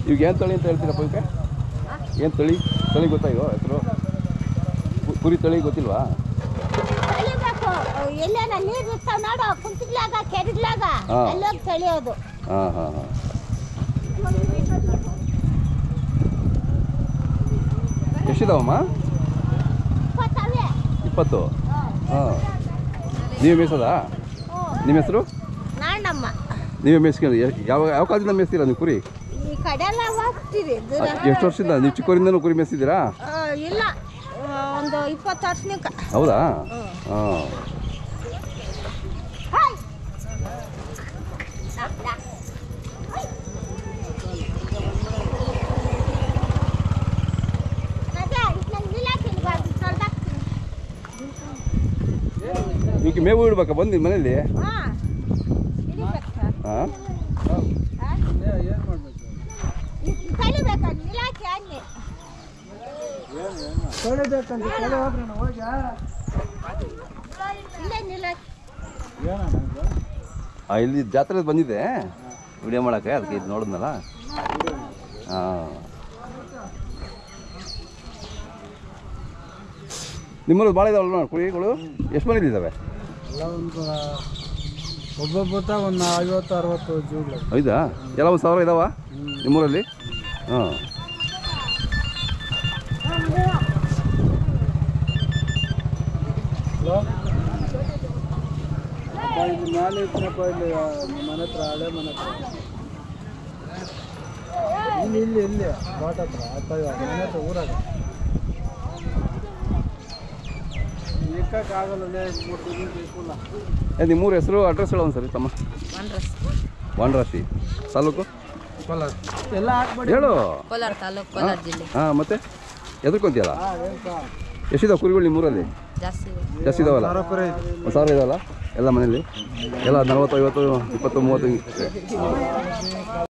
ಈಗ ಏನು ತಳಿ ಅಂತ ಹೇಳ್ತೀರಪ್ಪ ಇವಕ್ಕೆ ಏನು ತಳಿ ತಳಿ ಗೊತ್ತಾ ಇದು ಹೆಸರು ಕು- ಕುರಿ ತಳಿ ಗೊತ್ತಿಲ್ವಾ ಕಲಿಬೇಕು ಎಲ್ಲೇನ ನೀರು ಇರ್ತಾವ ನೋಡು ಕುಂತಿಗ್ಲಾಗ ಕೆರಿಗ್ಲಾಗ ಹಾ. ಅಲ್ಲೋಗಿ ಕಳಿಯೋದು ಹಾಂ ಹಾಂ ಹಾಂ ಎಷ್ಟಿದಾವಮ್ಮ ಇಪ್ಪತ್ತವೇ ಇಪ್ಪತ್ತು ಹಾಂ ನೀವು ಮೇಯ್ಸೋದಾ ನಿಮ್ಮ ಹೆಸರು ನಾಣಮ್ಮ ನೀವೇ ಮೇಯ್ಸ್ಕೊಂಡು ಎ- ಯಾವ ಯಾವ ಕಾಲದಿಂದ ಮೇಯ್ಸ್ತೀರಾ ನೀವು ಕುರಿ ಈ ಕಡೆ ಎಲ್ಲ ಹೋಗ್ತೀರಿ ದೂರ ಎಷ್ಟು ವರ್ಷದಿಂದ ನೀವು ಚಿಕ್ಕ ಊರಿಂದನೂ ಕುರಿ ಮೇಯ್ಸಿದ್ದೀರಾ ಆ, ಇಲ್ಲ ಆ, ಒಂದು ಇಪ್ಪತ್ತು ವರ್ಷನಿಕ ಹೌದಾ ಹಾಂ ಇವಕ್ಕೆ ಮೇವು ಇಡ್ಬೇಕಾ ಬಂದು ನಿಮ್ಮ ಮನೇಲಿ ಹಾಂ ಕಲಿಬೇಕು ನಿಲಾಕಿ ಅನ್ನಿ ಇಲ್ಲೇ ನಿಲಾಕಿ ಹಾಂ ಇಲ್ಲಿ ಜಾತ್ರೆ ಬಂದಿದ್ದೆ ವಿಡಿಯೋ ಮಾಡೋಕ್ಕೆ ಅದಕ್ಕೆ ಇದು ನೋಡಿದ್ನಲ್ಲ ಹಾಂ ನಿಮ್ಮಲ್ಲಿ ಭಾಳ ಇದಾವಲ್ಲ ನೋಡಿ ಕುರಿಗಳು ಎಷ್ಟು ಮನೇಲಿ ಇದ್ದಾವೆ ಎಲ್ಲ ಒಂದು ಒಬ್ಬೊಬ್ಬತ್ತ ಒಂದು ಐವತ್ತು ಅರವತ್ತು ಜೀವಗಳು ಹೌದಾ ಎಲ್ಲ ಒಂದು ಸಾವಿರ ಇದಾವ ನಿಮ್ಮೂರಲ್ಲಿ ಹಾಂ ಹಲೋ ಅಪ್ಪ ಇಲ್ಲಿ ಮೇಲೆ ಇತ್ತನಪ್ಪ ಇಲ್ಲಿ ಆ, ನಿಮ್ಮ ಮನೆ ಹತ್ರ ಹಳೆ ಮನೆ ಹತ್ರ ಇಲ್ಲಿ ಇಲ್ಲಿ ಇಲ್ಲಿ ತೋಟ ಹತ್ರ ಅಪ್ಪ ಇವಾಗ ಮನೆ ಹತ್ರ ಊರಾಗ ಆಗಲ್ಲ ಮೂರು ದಿನ ಬೇಕಲ್ಲ ಏ ನಿಮ್ಮೂರ ಹೆಸರು ಅಡ್ರೆಸ್ ಹೇಳೋ ಒಂದು ಸರಿ ತಮ್ಮ ವಾಣರಾಶಿ ತಾಲೂಕು ಎಲ್ಲ ಹಾಕ್ಬೇಡಿ ಹೇಳು ಕೋಲಾರ ತಾಲೂಕು ಕೋಲಾರ ಜಿಲ್ಲೆ ಹಾಂ ಮತ್ತೆ ಎದ್ರಕೊಂತೀಯಲ್ಲ ಹಾಂ ಏನು ಎಷ್ಟಿದಾವೆ ಕುರಿಗಳು ನಿಮ್ಮೂರಲ್ಲಿ ಜಾಸ್ತಿ ಜಾಸ್ತಿ ಇದಾವಲ್ಲ ಸಾವಿರ ಕುರಿ ಒಂದು ಸಾವಿರ ಇದಾವಲ್ಲ ಎಲ್ಲ ಮನೇಲಿ ಎಲ್ಲ ನಲ್ವತ್ತು ಐವತ್ತು ಇಪ್ಪತ್ತು ಮೂವತ್ತು ಹಿಂಗೆ